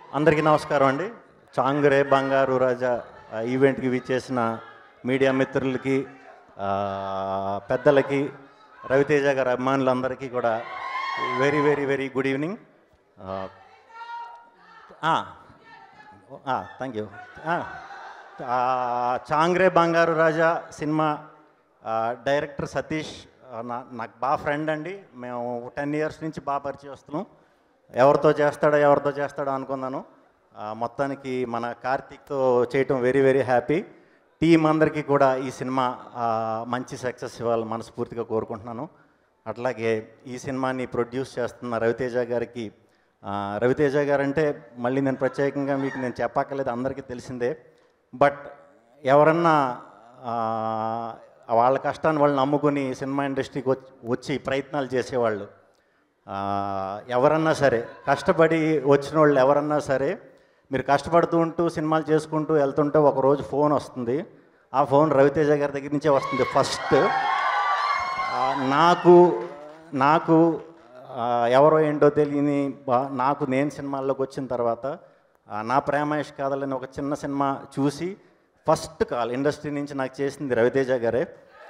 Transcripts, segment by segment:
అందరికీ నమస్కారం అండి చాంగ్రే బంగారు రాజా ఆ, ఈవెంట్కి విచ్చేసిన మీడియా మిత్రులకి ఆ, పెద్దలకి రవితేజ గారి అభిమానులందరికీ కూడా very very very good evening thank you Changure Bangaru Raja cinema ఆ, డైరెక్టర్ సతీష్ ఆ, నా నాకు బాగా ఫ్రెండ్ అండి మేము టెన్ ఇయర్స్ నుంచి బాగా పరిచయం వస్తున్నాం ఎవరితో చేస్తాడో ఎవరితో చేస్తాడో అనుకున్నాను ఆ, మొత్తానికి మన కార్తీక్తో చేయటం వెరీ వెరీ హ్యాపీ టీం అందరికీ కూడా ఈ సినిమా ఆ, మంచి సక్సెస్ ఇవ్వాలని మనస్ఫూర్తిగా కోరుకుంటున్నాను అట్లాగే ఈ సినిమాని ప్రొడ్యూస్ చేస్తున్న రవితేజ గారికి ఆ, రవితేజ గారు అంటే మళ్ళీ నేను ప్రత్యేకంగా మీకు నేను చెప్పక్కర్లేదు అందరికీ తెలిసిందే బట్ ఎవరన్నా ఆ, వాళ్ళ కష్టాన్ని వాళ్ళు నమ్ముకుని సినిమా ఇండస్ట్రీకి వచ్చి వచ్చి ప్రయత్నాలు చేసేవాళ్ళు ఆ, ఎవరన్నా సరే కష్టపడి వచ్చిన వాళ్ళు ఎవరన్నా సరే మీరు కష్టపడుతూ ఉంటూ సినిమాలు చేసుకుంటూ వెళ్తుంటే ఒక రోజు ఫోన్ వస్తుంది ఆ ఫోన్ రవితేజ గారి దగ్గర నుంచే వస్తుంది ఫస్ట్ ఆ, నాకు నాకు ఆ, ఎవరో ఏంటో తెలియని బా- నాకు నేను సినిమాల్లోకి వచ్చిన తర్వాత ఆ, నా ప్రేమేష్ కాదలని ఒక చిన్న సినిమా చూసి ఫస్ట్ కాల్ ఇండస్ట్రీ నుంచి నాకు చేసింది రవితేజ గారే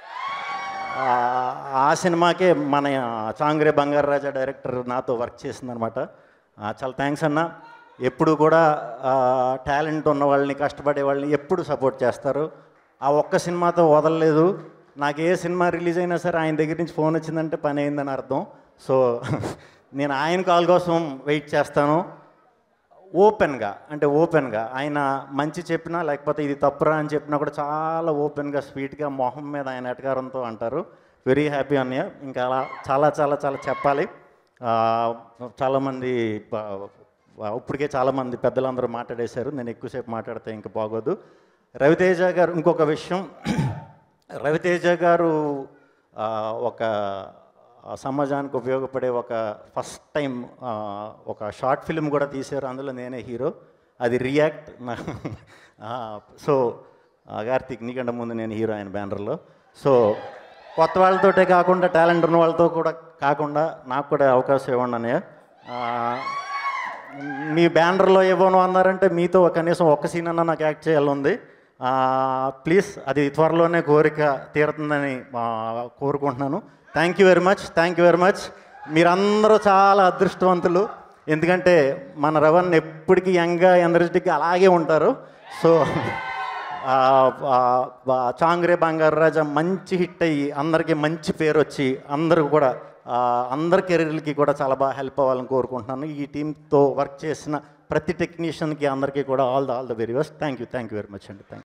ఆ, ఆ సినిమాకే మన చాంగ్రే బంగారు రాజా డైరెక్టర్ నాతో వర్క్ చేసిందనమాట చాలా థ్యాంక్స్ అన్న ఎప్పుడు కూడా టాలెంట్ ఉన్న వాళ్ళని కష్టపడే వాళ్ళని ఎప్పుడు సపోర్ట్ చేస్తారు ఆ ఒక్క సినిమాతో వదలలేదు నాకు ఏ సినిమా రిలీజ్ అయినా సరే ఆయన దగ్గర నుంచి ఫోన్ వచ్చిందంటే పని అయిందని అర్థం సో నేను ఆయన కాల్ కోసం వెయిట్ చేస్తాను ఓపెన్గా అంటే ఓపెన్గా ఆయన మంచి చెప్పినా లేకపోతే ఇది తప్పురా అని చెప్పినా కూడా చాలా ఓపెన్గా స్వీట్గా మొహం మీద ఆయన ఎటకారంతో అంటారు వెరీ హ్యాపీ అన్నయ్య ఇంకా అలా చాలా చాలా చాలా చెప్పాలి ఆ, చాలామంది బ- బ- ఇప్పటికే చాలామంది పెద్దలందరూ మాట్లాడేశారు నేను ఎక్కువసేపు మాట్లాడితే ఇంకా బాగోదు రవితేజ గారు ఇంకొక విషయం రవితేజ గారు ఆ, ఒక ఆ, సమాజానికి ఉపయోగపడే ఒక ఫస్ట్ టైం ఆ, ఒక షార్ట్ ఫిల్మ్ కూడా తీశారు అందులో నేనే హీరో అది రియాక్ట్ సో కార్తీక్ నీకంటే ముందు నేను హీరో ఆయన బ్యానర్లో సో కొత్త వాళ్ళతోటే కాకుండా టాలెంట్ ఉన్న వాళ్ళతో కూడా కాకుండా నాకు కూడా అవకాశం ఇవ్వండి అన్నయ్య ఆ, మీ బ్యానర్లో ఇవ్వను అన్నారంటే మీతో కనీసం ఒక్క సీన్ అన్నా నాకు యాక్ట్ చేయాలని ప్లీజ్ అది త్వరలోనే కోరిక తీరుతుందని ఆ, కోరుకుంటున్నాను thank you very much thank you very much మీరందరూ చాలా అదృష్టవంతులు ఎందుకంటే మన రవణ్ ఎప్పటికీ యంగ్గా ఎనర్జెటిక్గా అలాగే ఉంటారు సో ఆ, ఆ, ఆ, చాంగ్రే బంగారు రాజా మంచి హిట్ అయ్యి అందరికీ మంచి పేరు వచ్చి అందరూ కూడా ఆ, అందరి కెరీర్లకి కూడా చాలా బాగా హెల్ప్ అవ్వాలని కోరుకుంటున్నాను ఈ టీంతో వర్క్ చేసిన ప్రతి టెక్నీషియన్కి అందరికీ కూడా all the all the very best thank you thank you very much అండి థ్యాంక్